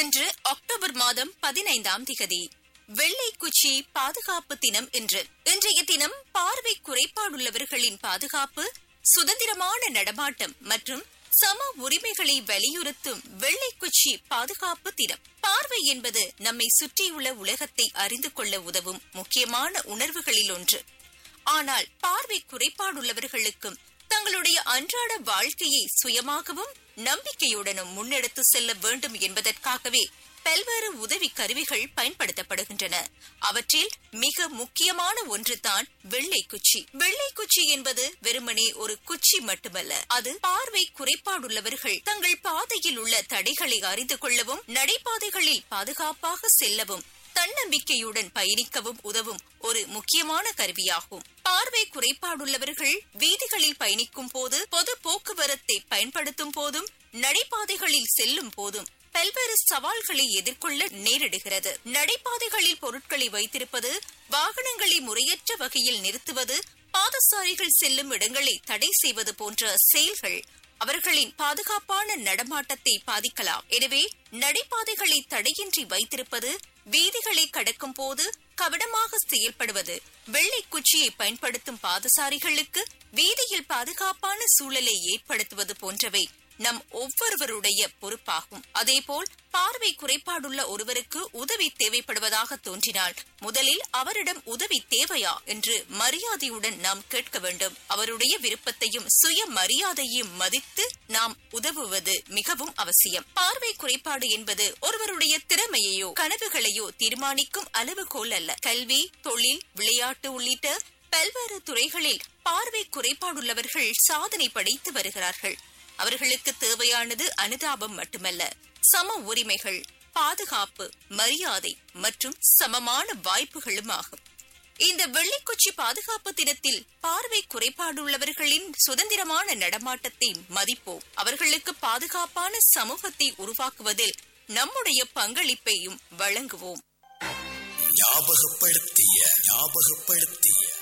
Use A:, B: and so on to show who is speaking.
A: இன்று அக்டோபர் மாதம் பதினைந்தாம் திகதி வெள்ளை குச்சி பாதுகாப்பு தினம் என்று இன்றைய தினம் பார்வை குறைபாடுள்ளவர்களின் பாதுகாப்பு சுதந்திரமான நடமாட்டம் மற்றும் சம உரிமைகளை வலியுறுத்தும் வெள்ளை குச்சி பாதுகாப்பு தினம் பார்வை என்பது நம்மை சுற்றியுள்ள உலகத்தை அறிந்து கொள்ள உதவும் முக்கியமான உணர்வுகளில் ஒன்று ஆனால் பார்வை குறைபாடுள்ளவர்களுக்கும் தங்களுடைய அன்றாட வாழ்க்கையை சுயமாகவும் நம்பிக்கையுடனும் முன்னெடுத்து செல்ல வேண்டும் என்பதற்காகவே பல்வேறு உதவி கருவிகள் பயன்படுத்தப்படுகின்றன அவற்றில் மிக முக்கியமான ஒன்றுதான் வெள்ளை குச்சி வெள்ளை குச்சி என்பது வெறுமனே ஒரு குச்சி மட்டுமல்ல அது பார்வை குறைபாடுள்ளவர்கள் தங்கள் பாதையில் உள்ள தடைகளை அறிந்து கொள்ளவும் நடைபாதைகளில் பாதுகாப்பாக செல்லவும் தன்னம்பிக்கையுடன் பயணிக்கவும் உதவும் ஒரு முக்கியமான கருவியாகும் பார்வை குறைபாடுள்ளவர்கள் வீதிகளில் பயணிக்கும் போது பொது போக்குவரத்தை பயன்படுத்தும் போதும் நடைபாதைகளில் செல்லும் போதும் பல்வேறு சவால்களை எதிர்கொள்ள நேரிடுகிறது நடைபாதைகளில் பொருட்களை வைத்திருப்பது வாகனங்களை முறையற்ற வகையில் நிறுத்துவது பாதசாரிகள் செல்லும் இடங்களை தடை செய்வது போன்ற செயல்கள் அவர்களின் பாதுகாப்பான நடமாட்டத்தை பாதிக்கலாம் எனவே நடைபாதைகளை தடையின்றி வைத்திருப்பது வீதிகளை கடக்கும் போது கவனமாக செயல்படுவது வெள்ளை குச்சியை பயன்படுத்தும் பாதசாரிகளுக்கு வீதியில் பாதுகாப்பான சூழலை ஏற்படுத்துவது போன்றவை நம் ஒவ்வொருவருடைய பொறுப்பாகும் அதேபோல் பார்வை குறைபாடுள்ள ஒருவருக்கு உதவி தேவைப்படுவதாக தோன்றினால் முதலில் அவரிடம் உதவி தேவையா என்று மரியாதையுடன் நாம் கேட்க வேண்டும் அவருடைய விருப்பத்தையும் சுய மரியாதையும் மதித்து நாம் உதவுவது மிகவும் அவசியம் பார்வை குறைபாடு என்பது ஒருவருடைய திறமையையோ கனவுகளையோ தீர்மானிக்கும் அளவுகோல் அல்ல கல்வி தொழில் விளையாட்டு உள்ளிட்ட பல்வேறு துறைகளில் பார்வை குறைபாடுள்ளவர்கள் சாதனை படைத்து வருகிறார்கள் அவர்களுக்கு தேவையானது அனுதாபம் மட்டுமல்ல சம உரிமைகள் பாதுகாப்பு மரியாதை மற்றும் சமமான வாய்ப்புகளும் ஆகும் இந்த வெள்ளிக்குச்சி பாதுகாப்பு தினத்தில் பார்வை குறைபாடுள்ளவர்களின் சுதந்திரமான நடமாட்டத்தை மதிப்போம் அவர்களுக்கு பாதுகாப்பான சமூகத்தை உருவாக்குவதில் நம்முடைய பங்களிப்பையும் வழங்குவோம்
B: ஞாபகப்படுத்திய ஞாபகப்படுத்திய